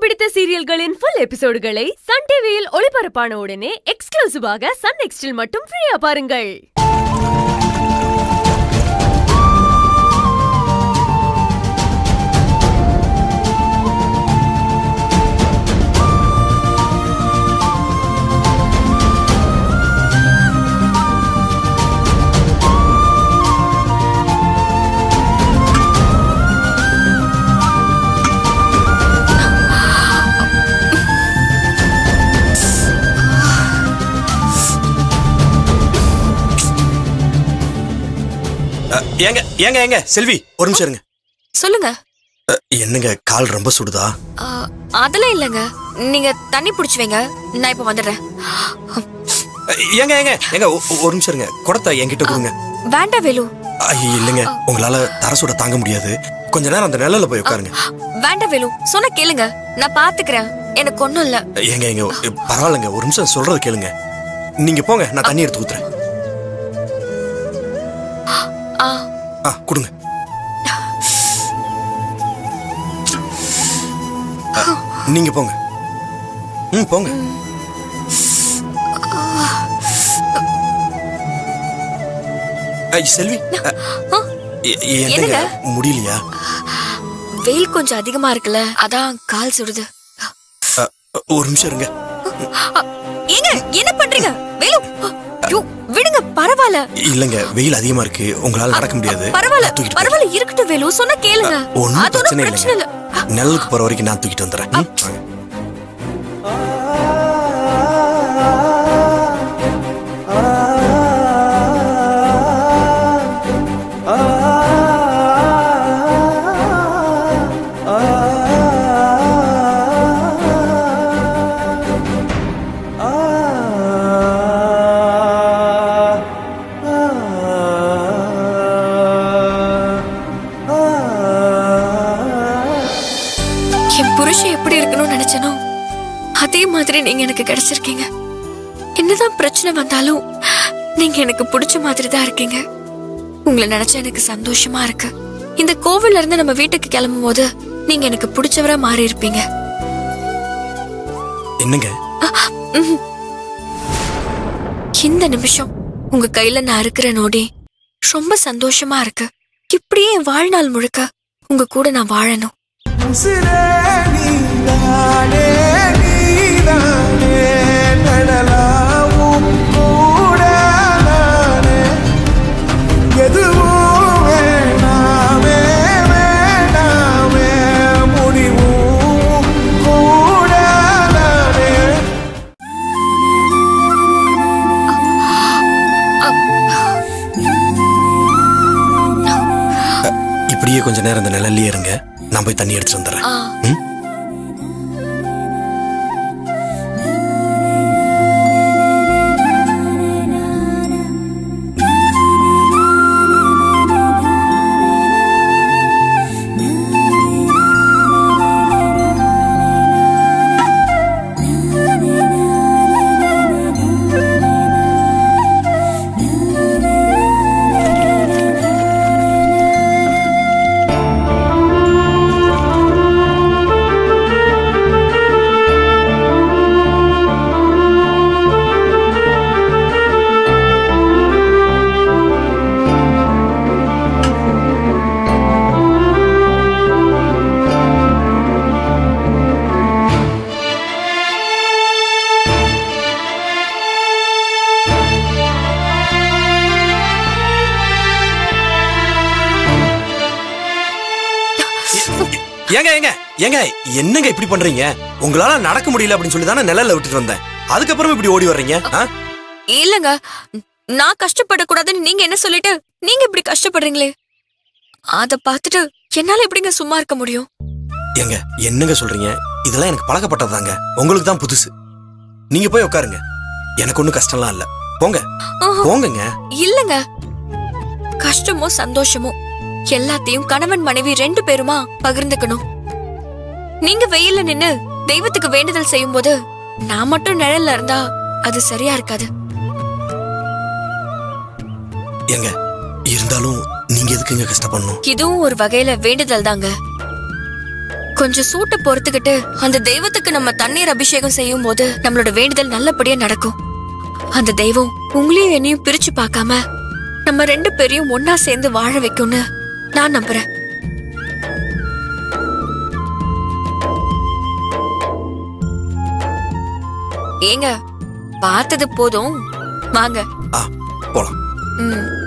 பிடித்த சீரியல்களின் full எபிசோடுகளை Sun டிவியில் ஒளிபரப்பான உடனே எக்ஸ்க்ளூசிவாக சன் நெக்ஸ்டில் மட்டும் ஃப்ரீயா பாருங்கள் அ, ஏங்க ஏங்க ஏங்க செல்வி ஒரு நிமிஷம் இருங்க சொல்லுங்க அ, என்னங்க கால் ரொம்ப சுடுதா ஆ, அதெல்லாம் இல்லைங்க நீங்க தண்ணி பிடிச்சி வைங்க நான் இப்ப வந்துடுறேன் அ, ஏங்க ஏங்க ஏங்க ஒ- ஒ- ஒரு நிமிஷம் இருங்க குடத்தை என்கிட்ட கொடுங்க வேண்டாம் வேலு ஐய, இல்லைங்க உங்களால தர சுட தாங்க முடியாது கொஞ்ச நேரம் அந்த நிழல்ல போய் உட்காருங்க வேண்டாம் வேலு சொன்ன கேளுங்க நான் பாத்துக்கிறேன் எனக்கு ஒண்ணும் இல்ல ஏங்க ஏங்க அ, பரவாயில்லைங்க ஒரு நிமிஷம் சொல்றது கேளுங்க நீங்க போங்க நான் தண்ணி எடுத்து ஊத்துறேன் ஆ ஆ கொடுங்க அ, நீங்க போங்க ம் போங்க ஐ, செல்வி அ, ஆ, எ- என்னங்க முடியலையா வெயில் கொஞ்சம் அதிகமா இருக்குல்ல அதான் கால் சுடுது அ, ஒரு நிமிஷம் இருங்க ஆ, ஏங்க என்ன பண்றீங்க வேலு ஐயோ, விடுங்க பரவாயில்ல இல்லங்க வெயில் அதிகமா இருக்கு உங்களால நடக்க முடியாது பரவாயில்ல நான் தூக்கிட்டு போறேன். பரவாயில்ல இருக்கட்டும் வேலு சொன்ன கேளுங்க ஒண்ணும் அது பிரச்சனை ஒண்ணும் பிரச்சனை இல்லைங்க இல்ல நிழலுக்கு போற வரைக்கும் நான் தூக்கிட்டு வந்துடுறேன் ம், வாங்க. என் புருஷன் எப்படி இருக்கணும்னு நினைச்சனோ அதே மாதிரி நீங்க எனக்கு கிடைச்சிருக்கீங்க என்னதான் பிரச்சனை வந்தாலும் நீங்க எனக்கு பிடிச்ச மாதிரி தான் இருக்கீங்க உங்களை நினைச்சா எனக்கு சந்தோஷமா இருக்கு இந்த கோவில்ல இருந்து நம்ம வீட்டுக்கு கிளம்பும் போது நீங்க எனக்கு பிடிச்சவரா மாறி இருப்பீங்க என்னங்க இந்த நிமிஷம் உங்க கையில நான் இருக்கிற நொடி ரொம்ப சந்தோஷமா இருக்கு இப்படியே என் வாழ்நாள் முழுக்க உங்க கூட நான் வாழணும் உசிரே நீதானே நீதானே நடலாவும் கூட நானே எதுவும் வேணாமே வேணாமே முடிவும் கூட நானே இப்படியே கொஞ்ச நேரம் இந்த நிழல்லயே இருங்க நான் போய் தண்ணி எடுத்துட்டு வந்துடுறேன் ஆ ம்? ஏங்க ஏங்க ஏங்க என்னங்க இப்படி பண்றீங்க உங்களால நடக்க முடியல அப்படின்னு சொல்லி தானே நிழல்ல விட்டுட்டு வந்தேன் அதுக்கப்புறம் இப்படி ஓடி வர்றீங்க ஆ? இல்லங்க நான் கஷ்டப்படக்கூடாதுன்னு நீங்க என்ன சொல்லிட்டு நீங்க இப்படி கஷ்டப்படுறீங்களே அத பார்த்துட்டு என்னால எப்படிங்க சும்மா இருக்க முடியும் ஏங்க என்னங்க சொல்றீங்க இதெல்லாம் எனக்கு பழக்கப்பட்டதாங்க உங்களுக்கு தான் புதுசு நீங்க போய் உட்காருங்க எனக்கு ஒண்ணும் கஷ்டம்லாம் இல்ல போங்க ஆஹா. போங்கங்க இல்லங்க கஷ்டமோ சந்தோஷமோ எல்லாத்தையும் கணவன் மனைவி ரெண்டு பேருமா பகிர்ந்துக்கணும் நீங்க வெயில்ல நின்னு தெய்வத்துக்கு வேண்டுதல் செய்யும்போது நான் மட்டும் நிழல்ல இருந்தா அது சரியா இருக்காது ஏங்க இருந்தாலும் நீங்க எதுக்குங்க கஷ்டப்படணும் இதுவும் ஒரு வகையில வேண்டுதல் தாங்க கொஞ்சம் சூட்டை பொறுத்துக்கிட்டு அந்த தெய்வத்துக்கு நம்ம தண்ணீர் அபிஷேகம் செய்யும் போது நம்மளோட வேண்டுதல் நல்லபடியா நடக்கும் அந்த தெய்வம் உங்களையும் என்னையும் பிரிச்சு பார்க்காம நம்ம ரெண்டு பேரையும் ஒன்னா சேர்ந்து வாழ வைக்கும்னு நான் நம்புறேன் ஏங்க பார்த்தது போதும் வாங்க ஆ போலாம் ம்